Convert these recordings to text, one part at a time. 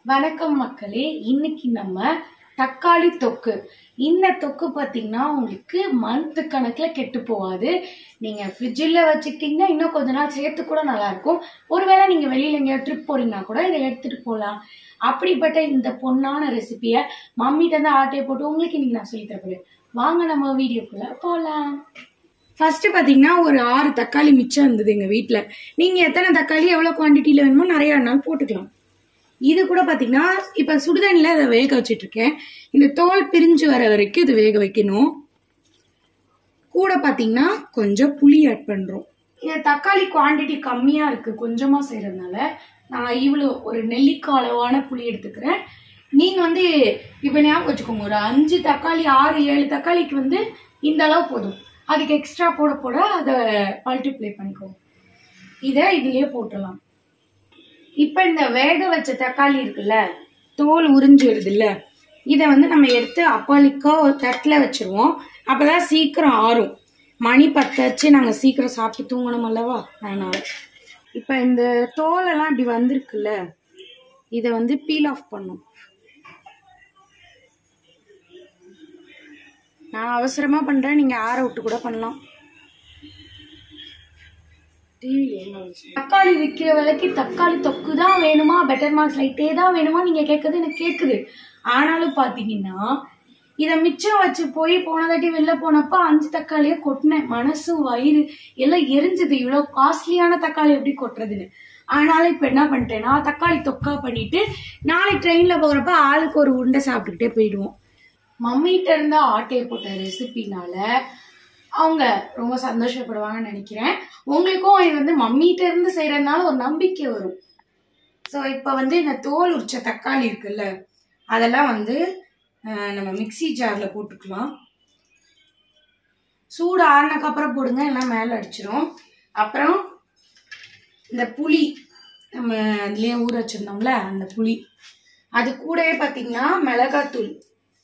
வணக்கம் மக்களே இன்னைக்கு நம்ம தக்காளி தொக்கு இந்த தொக்கு பார்த்தீங்கன்னா உங்களுக்கு மந்த் கணக்கில் கெட்டு போகாது நீங்கள் ஃப்ரிட்ஜில் வச்சுக்கிட்டிங்கன்னா இன்னும் கொஞ்ச நாள் சேர்த்து கூட நல்லா இருக்கும் ஒருவேளை நீங்கள் வெளியில் எங்கேயாவது ட்ரிப் போறீங்கன்னா கூட இதை எடுத்துகிட்டு போகலாம் அப்படிப்பட்ட இந்த பொண்ணான ரெசிபியை மம்மிட்ட இருந்து ஆட்டையை போட்டு உங்களுக்கு இன்னைக்கு நான் சொல்லி தரப்போறேன் வாங்க நம்ம வீடியோக்குள்ள போகலாம் ஃபர்ஸ்ட் பார்த்தீங்கன்னா ஒரு ஆறு தக்காளி மிச்சம் இருந்தது எங்கள் வீட்டில் நீங்கள் எத்தனை தக்காளி எவ்வளோ குவான்டிட்டியில் வேணுமோ நிறையா நாள் போட்டுக்கலாம் இது கூட பார்த்தீங்கன்னா இப்போ சுடுதண்ணியில் அதை வேக வச்சிட்டு இருக்கேன் இந்த தோல் பிரிஞ்சு வர வரைக்கும் இது வேக வைக்கணும் கூட பார்த்தீங்கன்னா கொஞ்சம் புளி ஆட் பண்ணுறோம் இந்த தக்காளி குவான்டிட்டி கம்மியாக இருக்குது கொஞ்சமாக செய்கிறதுனால நான் இவ்வளோ ஒரு நெல்லிக்காய் அளவான புளி எடுத்துக்கிறேன் நீங்கள் வந்து இப்போ ஞாபகம் வச்சுக்கோங்க ஒரு அஞ்சு தக்காளி ஆறு ஏழு தக்காளிக்கு வந்து இந்த அளவு போதும் அதுக்கு எக்ஸ்ட்ரா போட போட அதை மல்டிப்ளை பண்ணிக்கோங்க இதை இதுலயே போட்டுடலாம் இப்போ இந்த வேக வச்ச தக்காளி இருக்குல்ல தோல் உறிஞ்சு வருதுல்ல இதை வந்து நம்ம எடுத்து அப்பாலிக்கா ஒரு தட்டில் வச்சிருவோம் அப்பதான் சீக்கிரம் ஆறும் மணி பத்தாச்சு நாங்கள் சீக்கிரம் சாப்பிட்டு தூங்கணும் அல்லவா அதனால இப்போ இந்த தோலெல்லாம் இப்படி வந்திருக்குல்ல இதை வந்து பீல் ஆஃப் பண்ணும் நான் அவசரமா பண்றேன் நீங்க ஆற விட்டு கூட பண்ணலாம் தக்காளி விற்கிற விலைக்கு தக்காளி தொக்கு தான் வேணுமா பெட்டர் மார்க்ஸ் லைட்டே தான் வேணுமா நீங்க கேட்கறது எனக்கு கேட்குது ஆனாலும் பாத்தீங்கன்னா இதை மிச்சம் வச்சு போய் போன தாட்டி வெளில போனப்ப அஞ்சு தக்காளியை கொட்டினேன் மனசு வயிறு எல்லாம் எரிஞ்சது இவ்வளவு காஸ்ட்லியான தக்காளி எப்படி கொட்டுறதுன்னு ஆனாலும் இப்ப என்ன பண்ணிட்டேன்னா தக்காளி தொக்கா பண்ணிட்டு நாளைக்கு ட்ரெயின்ல போகிறப்ப ஆளுக்கு ஒரு உருண்டை சாப்பிட்டுக்கிட்டே போயிடுவோம் மம்மிகிட்ட இருந்த ஆட்டையை போட்ட ரெசிபினால அவங்க ரொம்ப சந்தோஷப்படுவாங்கன்னு நினைக்கிறேன் உங்களுக்கும் இது வந்து மம்மிகிட்ட இருந்து செய்யறதுனால ஒரு நம்பிக்கை வரும் ஸோ இப்போ வந்து இந்த தோல் உரிச்ச தக்காளி இருக்குல்ல அதெல்லாம் வந்து அஹ், நம்ம மிக்ஸி ஜாரில் போட்டுக்கலாம் சூடு ஆறுனக்கு அப்புறம் போடுங்க எல்லாம் மேலே அடிச்சிரும் அப்புறம் இந்த புளி நம்ம அதுலேயே ஊற வச்சிருந்தோம்ல அந்த புளி அது கூடவே பார்த்தீங்கன்னா மிளகாத்தூள்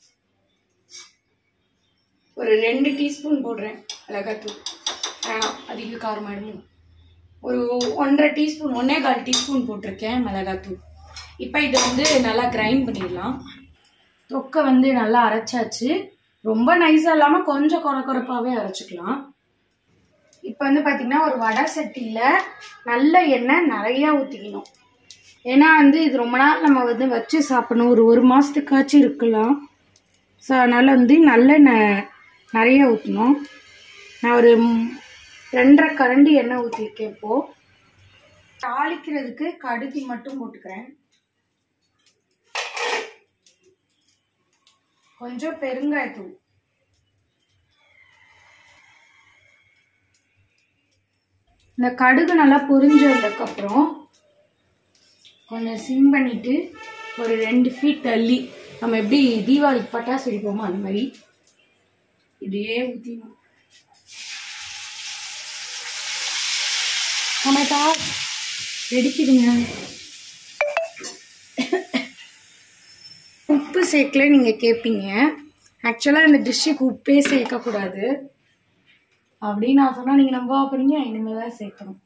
ஒரு ரெண்டு டீஸ்பூன் போடுறேன் மிளகாத்தூள் வேணாம் அதிக காரமாயிடும் ஒரு ஒன்றரை டீஸ்பூன் ஒன்னே கால் டீஸ்பூன் போட்டிருக்கேன் மிளகாத்தூள் இப்போ இதை வந்து நல்லா கிரைண்ட் பண்ணிடலாம் தொக்கை வந்து நல்லா அரைச்சாச்சு ரொம்ப நைஸாக இல்லாமல் கொஞ்சம் குறை குறைப்பாகவே அரைச்சிக்கலாம் இப்போ வந்து பார்த்தீங்கன்னா ஒரு வடை சட்டியில் நல்ல எண்ணெய் நிறையா ஊற்றிக்கணும் ஏன்னா வந்து இது ரொம்ப நாள் நம்ம வந்து வச்சு சாப்பிடணும் ஒரு ஒரு மாதத்துக்காச்சும் இருக்கலாம் ஸோ அதனால் வந்து நல்லெண்ணெய் நிறைய ஊற்றணும் நான் ஒரு ம், ரெண்டரை கரண்டி எண்ணெய் ஊற்றிருக்கேன் இப்போது தாளிக்கிறதுக்கு கடுகு மட்டும் போட்டுக்கிறேன் கொஞ்சம் பெருங்காயத்தூள் இந்த கடுகு நல்லா பொரிஞ்சதுக்கப்புறம் கொஞ்சம் சிம் பண்ணிட்டு ஒரு ரெண்டு ஃபீட் தள்ளி நம்ம எப்படி தீபாவளிக்கு பட்டாசு வெடிப்போமோ அந்த மாதிரி இப்படியே ஊற்றிடணும் டொமேட்டோ வெடிக்குதுங்க உப்பு சேர்க்கல நீங்கள் கேட்பீங்க ஆக்சுவலாக இந்த டிஷ்ஷுக்கு உப்பே சேர்க்கக்கூடாது அப்படின்னு நான் சொன்னால் நீங்கள் நம்ப போறீங்க இனிமேல் தான் சேர்க்கணும்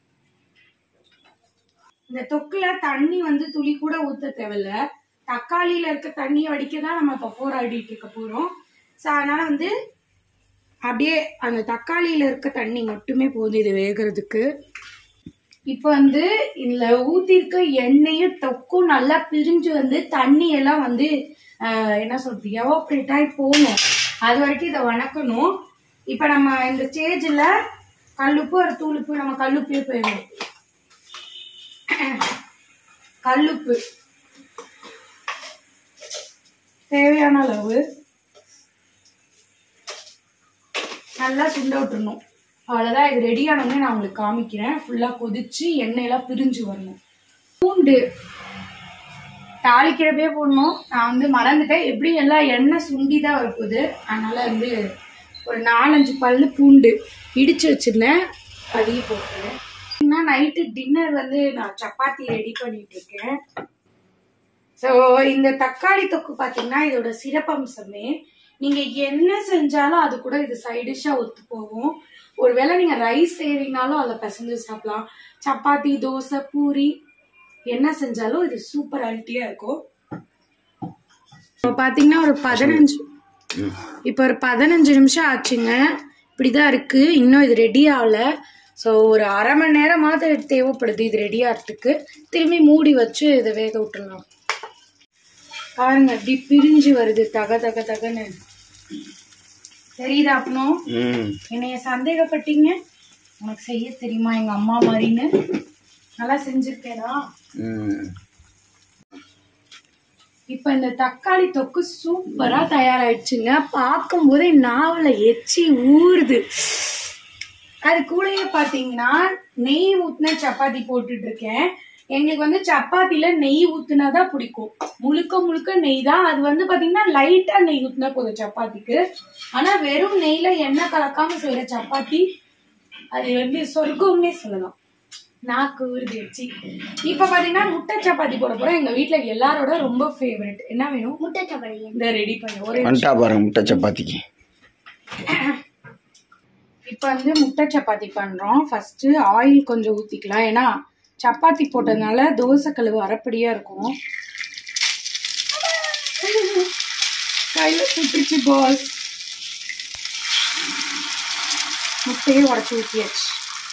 இந்த தொக்குல தண்ணி வந்து துளி கூட ஊத்த தேவையில்ல தக்காளியில இருக்க தண்ணியை வடிக்க தான் நம்ம இப்போ போராடிட்டு இருக்க போறோம் ஸோ அதனால வந்து அப்படியே அந்த தக்காளியில இருக்க தண்ணி மட்டுமே போதும் இது வேகிறதுக்கு இப்போ வந்து இதுல ஊத்திருக்க எண்ணெயும் தொக்கும் நல்லா பிரிஞ்சு வந்து தண்ணி எல்லாம் வந்து ஆஹ், என்ன சொல்றது எவாப்ரேட் ஆகி போகணும் அது வரைக்கும் இதை வணக்கணும் இப்போ நம்ம இந்த ஸ்டேஜில் கல்லுப்பு ஒரு தூளுப்பு நம்ம கல்லுப்பே போயிடும் கல்லுப்பு தேவையான அளவு நல்லா சுண்ட விட்டுறணும் அவ்வளோதான் இது ரெடி ஆனோடனே நான் உங்களுக்கு காமிக்கிறேன் ஃபுல்லாக கொதிச்சு எண்ணெயெல்லாம் பிரிஞ்சு வரணும் பூண்டு தாளிக்கிறப்பே போடணும் நான் வந்து மறந்துட்டேன் எப்படி எல்லாம் எண்ணெய் சுண்டி தான் வரப்போகுது அதனால வந்து ஒரு நாலஞ்சு பல்லு பூண்டு இடிச்சு வச்சிருந்தேன் அதையும் போட்டுருவேன் நைட்டு டின்னர் வந்து நான் சப்பாத்தி ரெடி பண்ணிட்டு இருக்கேன் ஸோ இந்த தக்காளி தொக்கு பார்த்தீங்கன்னா இதோட சிறப்பம்சமே நீங்க என்ன செஞ்சாலும் அது கூட இது சைடிஷா ஒத்து போகும் ஒருவேளை நீங்க ரைஸ் செய்றீங்கனாலும் அதில் பிசைஞ்சு சாப்பிடலாம் சப்பாத்தி தோசை பூரி என்ன செஞ்சாலும் இது சூப்பர் அல்ட்டியா இருக்கும் இப்போ பார்த்தீங்கன்னா ஒரு பதினஞ்சு இப்போ ஒரு பதினஞ்சு நிமிஷம் ஆச்சுங்க இப்படிதான் இருக்கு இன்னும் இது ரெடி ஆகல ஸோ ஒரு அரை மணி நேரமாவது தேவைப்படுது இது ரெடி ஆகிறதுக்கு திரும்பி மூடி வச்சு இதை வேக விட்டுடலாம் பாருங்க இப்படி பிரிஞ்சு வருது தக தக தகன்னு தெரியுதா அப்பனும் ம் என்னைய சந்தேகப்பட்டீங்க உனக்கு செய்ய தெரியுமா எங்க அம்மா மாதிரின்னு நல்லா செஞ்சிருக்கேனா ம் இப்ப இந்த தக்காளி தொக்கு சூப்பரா தயாராயிடுச்சுங்க பார்க்கும்போதே நாவல எச்சி ஊறுது அது கூடயே பாத்தீங்கன்னா நெய் ஊத்துன சப்பாத்தி போட்டுட்டு இருக்கேன் எங்களுக்கு வந்து சப்பாத்தில நெய் ஊத்துனாதான் பிடிக்கும் முழுக்க முழுக்க நெய் தான் அது வந்து பாத்தீங்கன்னா லைட்டா நெய் ஊத்துனா போதும் சப்பாத்திக்கு ஆனா வெறும் நெய்ல எண்ணெய் கலக்காம செய்யற சப்பாத்தி அது வந்து சொர்க்கம்னே சொல்லலாம் நாக்கு ஊறுது வச்சு இப்ப பாத்தீங்கன்னா முட்டை சப்பாத்தி போட போறோம் எங்க வீட்ல எல்லாரோட ரொம்ப ஃபேவரட் என்ன வேணும் முட்டை சப்பாத்தி இந்த ரெடி பண்ண ஒரே வந்துட்டா பாருங்க முட்டை சப்பாத்திக்கு இப்ப வந்து முட்டை சப்பாத்தி பண்றோம் ஃபர்ஸ்ட் ஆயில் கொஞ்சம் ஊத்திக்கலாம் ஏன்னா சப்பாத்தி போட்டதுனால தோசை கழுவு அரைப்படியா இருக்கும் கையில சுட்டுச்சு பாஸ் முட்டையை உடச்சி ஊற்றியாச்சு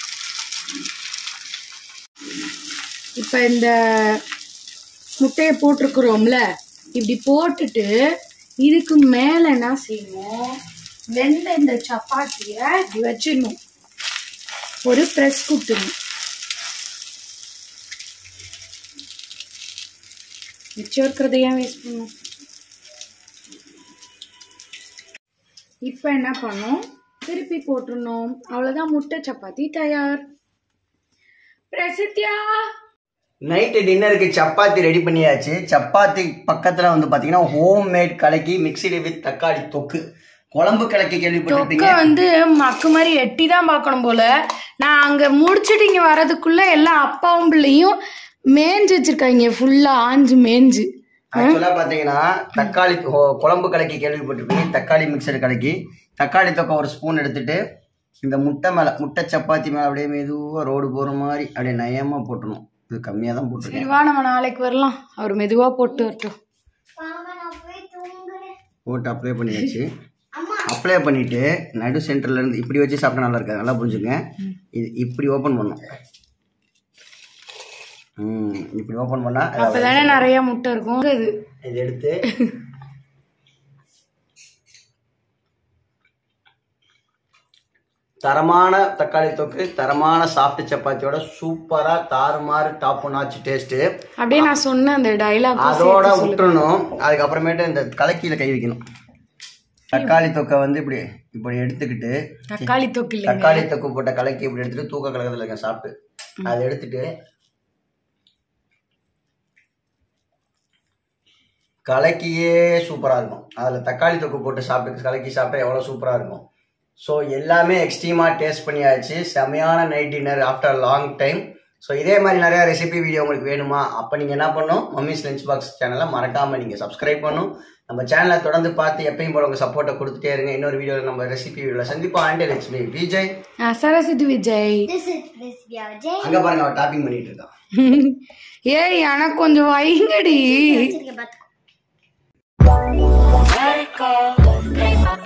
இப்ப இந்த முட்டையை போட்டிருக்கிறோம்ல இப்படி போட்டுட்டு இதுக்கு மேல என்ன செய்யணும் வெந்த இந்த சப்பாத்திய இப்படி வச்சிடணும் ஒரு ப்ரெஸ் குட்டணும் மிச்சம் இருக்கிறத ஏன் வேஸ்ட் பண்ணும் இப்போ என்ன பண்ணோம் திருப்பி போட்டுருணும் அவ்வளோதான் முட்டை சப்பாத்தி தயார் பிரசித்தியா நைட்டு டின்னருக்கு சப்பாத்தி ரெடி பண்ணியாச்சு சப்பாத்தி பக்கத்துல வந்து பாத்தீங்கன்னா ஹோம் மேட் கலக்கி மிக்சிடு வித் தக்காளி தொக்கு குழம்பு கலக்கி கேள்விப்பட்டிருப்பீங்க தொக்க வந்து மக்கு மாதிரி எட்டி தான் பார்க்கணும் போல நான் அங்க முடிச்சுட்டு இங்க வர்றதுக்குள்ள எல்லாம் அப்பாவும் பிள்ளையும் மேஞ்சு வச்சிருக்காங்க ஃபுல்லா ஆஞ்சு மேஞ்சு ஆக்சுவலா பாத்தீங்கன்னா தக்காளி ஹோ- குழம்பு கலக்கி கேள்விப்பட்டிருப்பீங்க தக்காளி மிக்சர் கலக்கி தக்காளி தொக்கை ஒரு ஸ்பூன் எடுத்துட்டு இந்த முட்டை மேல முட்டை சப்பாத்தி மேல அப்படியே மெதுவா ரோடு போற மாதிரி அப்படியே நயமா போட்டணும் இது கம்மியா தான் போட்டிருக்கேன் சரி வா நம்ம நாளைக்கு வரலாம் அவர் மெதுவா போட்டு வரட்டும் போட்டு அப்ளை பண்ணியாச்சு அப்ளை பண்ணிட்டு நடு சென்டர்ல இருந்து இப்படி வச்சு சாப்பிட்டா நல்லா இருக்காது நல்லா புரிஞ்சுங்க இது இப்படி ஓபன் பண்ணும் ம் இப்படி ஓபன் பண்ணா அது அப்பதானே நிறைய முட்டை இருக்கும் இது இது எடுத்து தரமான தக்காளி தொக்கு தரமான சாஃப்ட் சப்பாத்தியோட சூப்பரா தாறுமாறு டாப் நாச்சு டேஸ்ட் அப்படியே நான் சொன்ன அந்த டைலாக் அதோட விட்டுறணும் அதுக்கப்புறமேட்டு இந்த கலக்கியில கை வைக்கணும் தக்காளி தொக்கை வந்து இப்படி இப்படி எடுத்துக்கிட்டு தக்காளி தொக்கு இல்லைங்க தக்காளி தொக்கு போட்ட கலக்கி இப்படி எடுத்துட்டு தூக்க கலக்கத்துல இருக்க சாப்பிட்டு அதை எடுத்துட்டு கலக்கியே சூப்பராக இருக்கும் அதில் தக்காளி தொக்கு போட்டு சாப்பிட்டு கலக்கி சாப்பிட்டா எவ்வளோ சூப்பராக இருக்கும் ஸோ எல்லாமே எக்ஸ்ட்ரீமாக டேஸ்ட் பண்ணியாச்சு செமையான night dinner after long time so இதே மாதிரி நிறையா ரெசிபி வீடியோ உங்களுக்கு வேணுமா அப்போ நீங்கள் என்ன பண்ணணும் மம்மிஸ் லஞ்ச் பாக்ஸ் சேனலை மறக்காமல் நீங்கள் சப்ஸ்கிரைப் பண்ணணும் நம்ம சேனலை தொடர்ந்து பார்த்து எப்பயும் போல உங்கள் சப்போர்ட்டை கொடுத்துட்டே இருங்க இன்னொரு வீடியோவில் நம்ம ரெசிபி வீடியோவில் சந்திப்போம் ஆண்டி லட்சுமி விஜய் நான் சரஸ்வதி விஜய் அங்கே பாருங்க அவன் டாப்பிங் பண்ணிட்டு இருக்கான் ஏய் எனக்கு கொஞ்சம் வைங்கடி பாத்துக்கோ